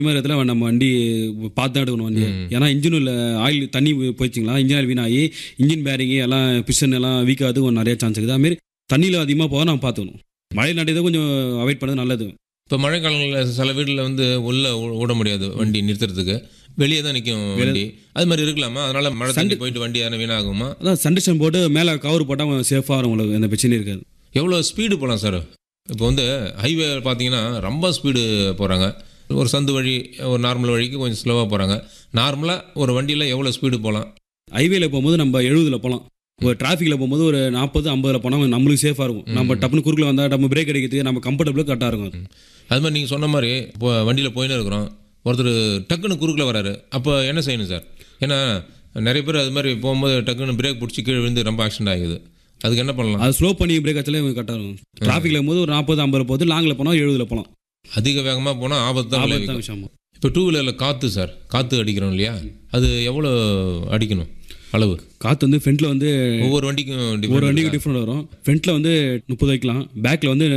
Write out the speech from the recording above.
இந்த மாதிரி இடத்துல நம்ம வண்டி பார்த்து தான் எடுக்கணும் வண்டி ஏன்னா இன்ஜினில் ஆயில் தண்ணி போயிடுச்சிங்களா இன்ஜின் ஆயில் வீணாகி இன்ஜின் பேரிங்கு எல்லாம் பிஸ்டன் எல்லாம் வீக் ஆகுது கொஞ்சம் நிறைய சான்ஸ் இருக்குது அதுமாரி தண்ணியில் அதிகமாக போக நம்ம பார்த்துக்கணும் மழை நடையதை கொஞ்சம் அவாய்ட் பண்ணது நல்லது இப்போ மழை காலங்களில் சில வீட்டில் வந்து உள்ள ஓ- ஓட முடியாது வண்டி நிறுத்துறதுக்கு வெளியே தான் நிற்கும் வண்டி அது மாதிரி இருக்கலாமா அதனால மழை தண்ணி போயிட்டு வண்டி எதனா வீணாகுமா அதான் சண்டேஷன் போட்டு மேலே கவர் போட்டால் சேஃபாக இருக்கும் உங்களுக்கு எந்த பிரச்சனையும் இருக்காது எவ்வளோ ஸ்பீடு போகலாம் சார் இப்போ வந்து ஹைவே பார்த்தீங்கன்னா ரொம்ப ஸ்பீடு போகிறாங்க ஒரு சந்து வழி ஒரு நார்மல் வழிக்கு கொஞ்சம் ஸ்லோவாக போகிறாங்க நார்மலாக ஒரு வண்டியில் எவ்வளோ ஸ்பீடு போகலாம் ஹைவேல போகும்போது நம்ம எழுபதில் போகலாம் ஒரு டிராஃபிக்கில் போகும்போது ஒரு நாற்பது ஐம்பதில் போனால் நம்மளுக்கு சேஃபாக இருக்கும் நம்ம டப்புனு குறுக்கில் வந்தால் நம்ம பிரேக் அடிக்கிறதுக்கு நம்ம கம்ஃபர்டபுளாக கரெக்டாக இருக்கும் அது மாதிரி நீங்கள் சொன்ன மாதிரி இப்போ வண்டியில் போயின்னு இருக்கிறோம் ஒருத்தர் டக்குன்னு குறுக்கில் வராரு அப்போ என்ன செய்யணும் சார் ஏன்னா நிறைய பேர் அது மாதிரி போகும்போது டக்குன்னு பிரேக் பிடிச்சி கீழே விழுந்து ரொம்ப ஆக்சிடென்ட் ஆகுது அதுக்கு என்ன பண்ணலாம் அது ஸ்லோ பண்ணி பிரேக் ஆச்சாலே கரெக்டாக இருக்கும் டிராஃபிக்கில் போது ஒரு நாற்பது ஐம்பது போகுது லாங்கில் போனால் எழுபதில் போகலாம் அதிக வேகமாக போனால் ஆபத்து தான் ஆபத்து விளைவிக்கும் தான் விஷயம் இப்போ டூ வீலரில் காற்று சார் காற்று அடிக்கிறோம் இல்லையா அது எவ்வளோ அடிக்கணும் அளவு காற்று வந்து ஃப்ரண்ட்டில் வந்து ஒவ்வொரு வண்டிக்கும் ஒரு different வண்டிக்கு இருக்கா? டிஃப்ரெண்ட் வரும் ஃப்ரண்ட்டில் வந்து முப்பது வைக்கலாம் பேக்கில் வந்து